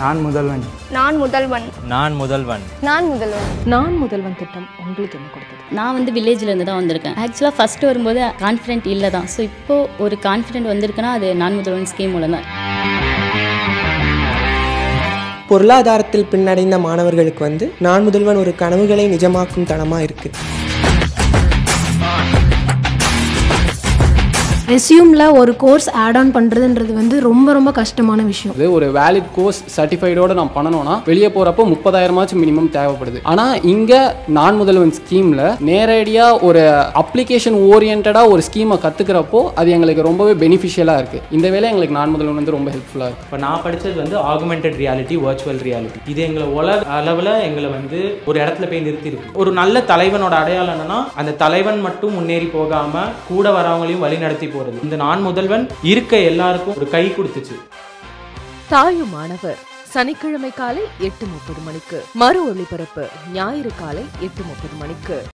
நான் முதல்வன் நான் முதல்வன் நான் முதல்வன் நான் முதல்வன் நான் முதல்வன் திட்டம் உங்களுக்கு என்ன கொடுத்தது நான் வந்து வில்லேஜ்ல இருந்து தான் வந்திருக்கேன் ஆக்சுவலாக ஃபர்ஸ்ட் வரும்போது கான்ஃபிடென்ட் இல்லை தான் ஸோ இப்போ ஒரு கான்ஃபிடென்ட் வந்திருக்குன்னா அது நான் முதல்வன் ஸ்கீம் மூலம் தான் பொருளாதாரத்தில் பின்னடைந்த மாணவர்களுக்கு வந்து நான் முதல்வன் ஒரு கனவுகளை நிஜமாக்கும் தளமாக இருக்குது ரெஸ்யூமில் ஒரு கோர்ஸ் ஆட் ஆன் பண்ணுறதுன்றது வந்து ரொம்ப ரொம்ப கஷ்டமான விஷயம் அது ஒரு வேலிட் கோர்ஸ் சர்டிஃபைடோட நான் பண்ணணும்னா வெளியே போகிறப்போ முப்பதாயிரமாச்சும் மினிமம் தேவைப்படுது ஆனால் இங்கே நான் முதல்வன் ஸ்கீமில் நேரடியாக ஒரு அப்ளிகேஷன் ஓரியன்டாக ஒரு ஸ்கீமை கற்றுக்கிறப்போ அது எங்களுக்கு ரொம்பவே பெனிஃபிஷியலாக இருக்குது இந்த வேலை எங்களுக்கு நான் முதல்வன் வந்து ரொம்ப ஹெல்ப்ஃபுல்லாக இருக்குது இப்போ நான் படித்தது வந்து ஆகுமெண்டட் ரியாலிட்டி வர்ச்சுவல் ரியாலிட்டி இது எங்களை உலக அளவில் எங்களை வந்து ஒரு இடத்துல போய் நிறுத்தியிருக்கு ஒரு நல்ல தலைவனோட அடையாளம் என்னன்னா அந்த தலைவன் மட்டும் முன்னேறி போகாம கூட வரவங்களையும் வழி நடத்தி போறது இந்த நான் முதல்வன் இருக்க எல்லாருக்கும் ஒரு கை கொடுத்துச்சு தாயுமானவர் சனிக்கிழமை காலை எட்டு முப்பது மணிக்கு மறு ஒளிபரப்பு ஞாயிறு காலை எட்டு முப்பது மணிக்கு